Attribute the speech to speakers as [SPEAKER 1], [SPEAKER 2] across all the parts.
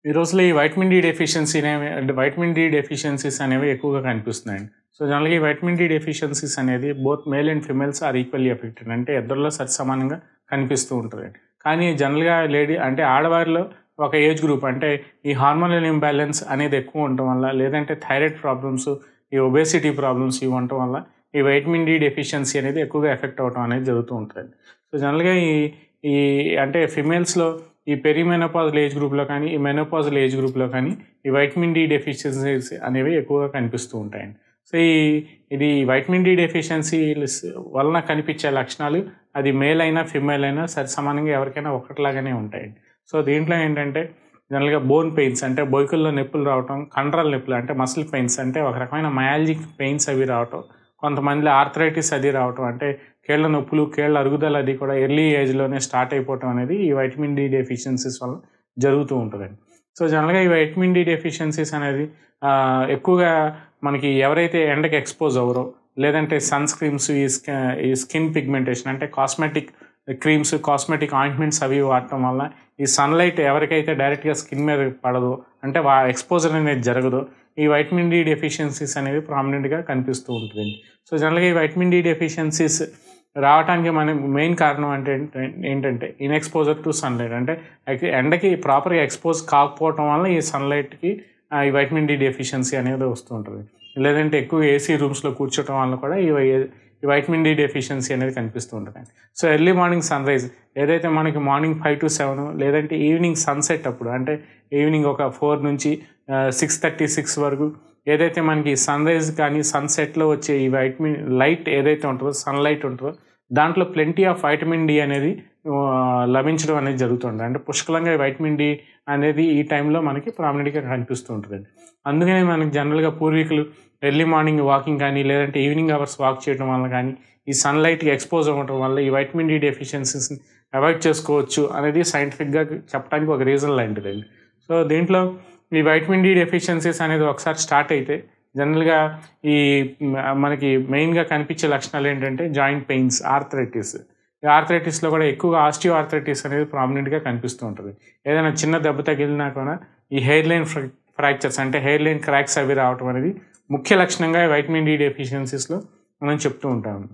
[SPEAKER 1] ఈ రోజుల్లో ఈ వైటమిన్ డి డెఫిషియన్సీ అనేవి అంటే వైటమిన్ డి డెఫిషియన్సీస్ అనేవి ఎక్కువగా కనిపిస్తున్నాయండి సో జనరల్గా ఈ వైటమిన్ డి డెఫిషియన్సీస్ అనేది both male and females are equally affected అంటే ఇద్దరిలో సరి సమానంగా కనిపిస్తూ ఉంటుంది కానీ జనరల్గా లేడీ అంటే ఆడవారిలో ఒక ఏజ్ గ్రూప్ అంటే ఈ హార్మోనల్ ఇంబ్యాలెన్స్ అనేది ఎక్కువ ఉండటం వల్ల లేదంటే థైరాయిడ్ ప్రాబ్లమ్స్ ఈ ఒబేసిటీ ప్రాబ్లమ్స్ ఇవి ఉండటం వల్ల ఈ వైటమిన్ డి డెఫిషియన్సీ అనేది ఎక్కువగా ఎఫెక్ట్ అవ్వడం అనేది జరుగుతూ ఉంటుంది సో జనరల్గా ఈ ఈ అంటే ఫిమేల్స్లో ఈ పెరిమెనోపాజల్ ఏజ్ గ్రూప్లో కానీ ఈ మెనోపాజల్ ఏజ్ గ్రూప్లో కానీ ఈ వైటమిన్ డి డెఫిషియన్సీస్ అనేవి ఎక్కువగా కనిపిస్తూ ఉంటాయండి సో ఈ ఇది వైటమిన్ డి డెఫిషియన్సీ వలన కనిపించే లక్షణాలు అది మేల్ అయినా ఫిమేల్ అయినా సరి సమానంగా ఎవరికైనా ఒకటిలాగానే ఉంటాయండి సో దీంట్లో ఏంటంటే జనరల్గా బోన్ పెయిన్స్ అంటే బొయ్కుల్లో నొప్పులు రావటం కండరాల నొప్పులు అంటే మసిల్ పెయిన్స్ అంటే ఒక రకమైన మయాలజిక్ పెయిన్స్ అవి రావటం కొంతమంది ఆర్థరైటిస్ అది రావటం అంటే కేళ్ల నొప్పులు కేళ్ల అరుగుదల అది కూడా ఎర్లీ ఏజ్లోనే స్టార్ట్ అయిపోవటం అనేది ఈ వైటమిన్ డి డెఫిషియన్సీస్ వల్ల జరుగుతూ ఉంటుందండి సో జనరల్గా ఈ వైటమిన్ డి డెఫిషియన్సీస్ అనేది ఎక్కువగా మనకి ఎవరైతే ఎండకి ఎక్స్పోజ్ అవ్వరో లేదంటే సన్ స్క్రీమ్స్ ఈ ఈ స్కిన్ పిగ్మెంటేషన్ అంటే కాస్మెటిక్ క్రీమ్స్ కాస్మెటిక్ ఆయింట్మెంట్స్ అవి వాడటం వల్ల ఈ సన్లైట్ ఎవరికైతే డైరెక్ట్గా స్కిన్ మీద పడదో అంటే వా ఎక్స్పోజర్ అనేది జరగదో ఈ వైటమిన్ డి డెఫిషియన్సీస్ అనేవి ప్రామినెంట్గా కనిపిస్తూ ఉంటుంది సో జనరల్గా ఈ వైటమిన్ డి డెఫిషియన్సీస్ రావడానికి మన మెయిన్ కారణం అంటే ఏంటంటే ఇన్ఎక్స్పోజర్ టు సన్లైట్ అంటే ఎండకి ప్రాపర్గా ఎక్స్పోజ్ కాకపోవటం వల్ల ఈ సన్లైట్కి ఈ వైటమిన్ డి డెఫిషియన్సీ అనేది వస్తూ ఉంటుంది లేదంటే ఎక్కువ ఏసీ రూమ్స్లో కూర్చోవటం వల్ల కూడా ఈ ఈ వైటమిన్ డి డెఫిషియన్సీ అనేది కనిపిస్తూ ఉంటుంది so early morning sunrise ఏదైతే మనకి మార్నింగ్ ఫైవ్ టు సెవెన్ లేదంటే ఈవినింగ్ సన్సెట్ అప్పుడు అంటే ఈవినింగ్ ఒక ఫోర్ నుంచి సిక్స్ థర్టీ సిక్స్ వరకు ఏదైతే మనకి సన్ రైజ్ కానీ సన్సెట్లో వచ్చే ఈ వైటమిన్ లైట్ ఏదైతే ఉంటుందో సన్లైట్ ఉంటుందో దాంట్లో ప్లెంటీ ఆఫ్ వైటమిన్ డి అనేది లభించడం అనేది జరుగుతుంది అంటే పుష్కలంగా వైటమిన్ డి అనేది ఈ టైంలో మనకి ప్రామినెంట్గా కనిపిస్తూ ఉంటుంది అందుకనే మనకి జనరల్గా పూర్వీకులు ఎర్లీ మార్నింగ్ వాకింగ్ కానీ లేదంటే ఈవినింగ్ అవర్స్ వాక్ చేయడం వల్ల కానీ ఈ సన్లైట్కి ఎక్స్పోజ్ అవ్వడం వల్ల ఈ వైటమిన్ డి డెఫిషియన్సీస్ని అవాయిడ్ చేసుకోవచ్చు అనేది సైంటిఫిక్గా చెప్పడానికి ఒక రీజన్ లాంటిదండి సో దీంట్లో ఈ వైటమిన్ డి డెఫిషియన్సీస్ అనేది ఒకసారి స్టార్ట్ అయితే జనరల్గా ఈ మనకి మెయిన్గా కనిపించే లక్షణాలు ఏంటంటే జాయింట్ పెయిన్స్ ఆర్థరైటిస్ ఈ ఆర్థరైటిస్లో కూడా ఎక్కువగా ఆస్టియో ఆర్థరైటిస్ అనేది ప్రామినెంట్గా కనిపిస్తూ ఉంటుంది ఏదైనా చిన్న దెబ్బ తగిలినా కూడా ఈ హెయిర్ లైన్ ఫ్రాక్చర్స్ అంటే హెయిర్ లైన్ క్రాక్స్ అవి రావటం అనేది ముఖ్య లక్షణంగా వైటమిన్ డి డెఫిషియన్సీస్లో మనం చెప్తూ ఉంటాము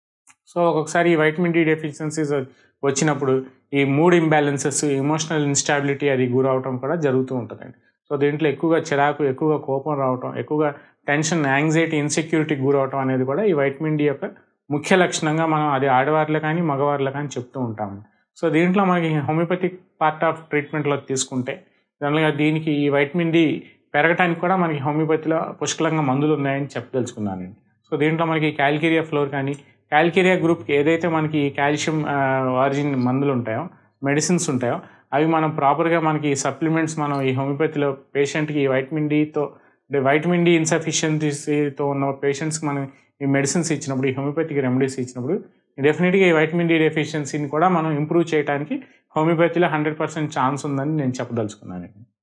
[SPEAKER 1] సో ఒక్కొక్కసారి ఈ వైటమిన్ డి డెఫిషియన్సీస్ వచ్చినప్పుడు ఈ మూడ్ ఇంబ్యాలెన్సెస్ ఎమోషనల్ ఇన్స్టాబిలిటీ అది గురవటం కూడా జరుగుతూ ఉంటుందండి సో దీంట్లో ఎక్కువగా చిరాకు ఎక్కువగా కోపం రావటం ఎక్కువగా టెన్షన్ యాంగ్జైటీ ఇన్సెక్యూరిటీకి గురవటం అనేది కూడా ఈ వైటమిన్ డి యొక్క ముఖ్య లక్షణంగా మనం అది ఆడవారిలో కానీ మగవారిలో కానీ చెప్తూ ఉంటాము సో దీంట్లో మనకి హోమియోపతిక్ పార్ట్ ఆఫ్ ట్రీట్మెంట్లో తీసుకుంటే జనరల్గా దీనికి ఈ వైటమిన్ డి పెరగడానికి కూడా మనకి హోమియోపతిలో పుష్కలంగా మందులు ఉన్నాయని చెప్పదలుచుకున్నానండి సో దీంట్లో మనకి క్యాల్కేరియా ఫ్లోర్ కానీ క్యాల్కేరియా గ్రూప్కి ఏదైతే మనకి కాల్షియం ఆరిజిన్ మందులు ఉంటాయో మెడిసిన్స్ ఉంటాయో అవి మనం ప్రాపర్గా మనకి సప్లిమెంట్స్ మనం ఈ హోమియోపతిలో పేషెంట్కి ఈ వైటమిన్ డితో అంటే వైటమిన్ డి ఇన్సఫిషియన్సీతో ఉన్న పేషెంట్స్కి మనం ఈ మెడిసిన్స్ ఇచ్చినప్పుడు ఈ హోమియోపతిక్ రెమెడీస్ ఇచ్చినప్పుడు డెఫినెట్గా ఈ వైటమిన్ డి డెఫిషియన్సీని కూడా మనం ఇంప్రూవ్ చేయడానికి హోమియోపతిలో హండ్రెడ్ పర్సెంట్ ఛాన్స్ ఉందని నేను చెప్పదలుచుకున్నాను